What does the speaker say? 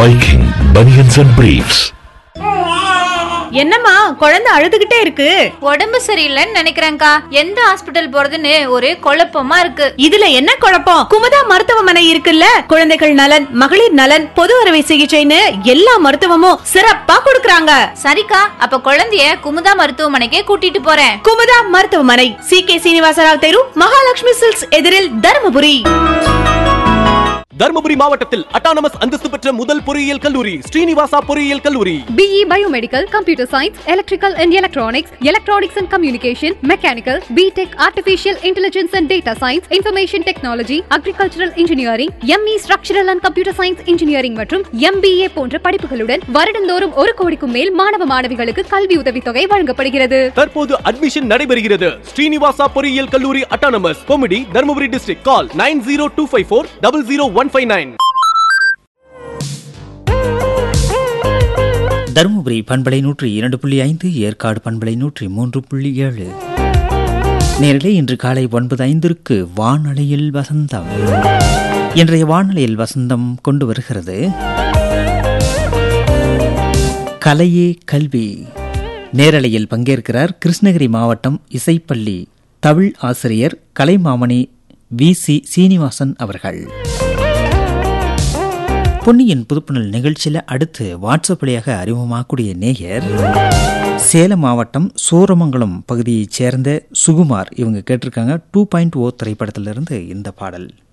Viking Bunions and Briefs. என்னம்மா குழந்தை அழுதுகிட்டே இருக்கு உடம்பு சரியில்லைன்னு நினைக்கிறேன்க்கா எந்த ஹாஸ்பிட்டல் போறதுன்னு ஒரே குழப்பமா இருக்கு இதுல என்ன குழப்பம் குமுதா மருத்துவமனை இருக்குல்ல குழந்தைகள் நலன் மகளிர் நலன் பொது அறுவை சிகிச்சைன்னு எல்லா மருத்துவமும் சிறப்பா கொடுக்கறாங்க சரிக்கா அப்ப குழந்தைய குமுதா மருத்துவமனைக்கே கூட்டிட்டு போறேன் குமுதா மருத்துவமனை சி கே சீனிவாசராவ் தெரு மகாலட்சுமி சில்க்ஸ் எதிரில் தருமபுரி தருமபுரி மாவட்டத்தில் அட்டானமஸ் அந்தஸ்து பெற்ற முதல் பொறியியல் கல்லூரி ஸ்ரீனிவாசா பொறியியல் கல்லூரி BE Biomedical, Computer Science, Electrical and Electronics, Electronics and Communication, Mechanical, B.Tech Artificial Intelligence and Data Science, Information Technology, Agricultural Engineering, ME Structural and Computer Science Engineering மற்றும் MBA போன்ற படிப்புகளுடன் வருடந்தோறும் ஒரு கோடிக்கும் மேல் மாணவ மாணவிகளுக்கு கல்வி உதவித்தொகை வழங்கப்படுகிறது தற்போது அட்மிஷன் நடைபெறுகிறது ஸ்ரீனிவாசா பொறியியல் கல்லூரி autonomous committee Dharmapuri district call nine zero two five four double zero one five nine Dharmapuri பண்பலை நூற்றி இரண்டு புள்ளி ஐந்து ஏற்காடு பண்பலை நூற்றி மூன்று புள்ளி ஏழு நேரிலே இன்று காலை ஒன்பது ஐந்திற்கு வானொலியில் வசந்தம் இன்றைய வானொலியில் வசந்தம் கொண்டு வருகிறது கலையே கல்வி நேரலையில் பங்கேற்கிறார் கிருஷ்ணகிரி மாவட்டம் இசைப்பள்ளி தமிழ் ஆசிரியர் கலைமாமணி வி சி சீனிவாசன் அவர்கள் பொன்னியின் புதுப்புணல் நிகழ்ச்சியில் அடுத்து வாட்ஸ்அப் வழியாக அறிமுகமாகக்கூடிய நேயர் சேலம் மாவட்டம் சூரமங்கலம் பகுதியைச் சேர்ந்த சுகுமார் இவங்க கேட்டிருக்காங்க டூ பாயிண்ட் ஓ திரைப்படத்திலிருந்து இந்த பாடல்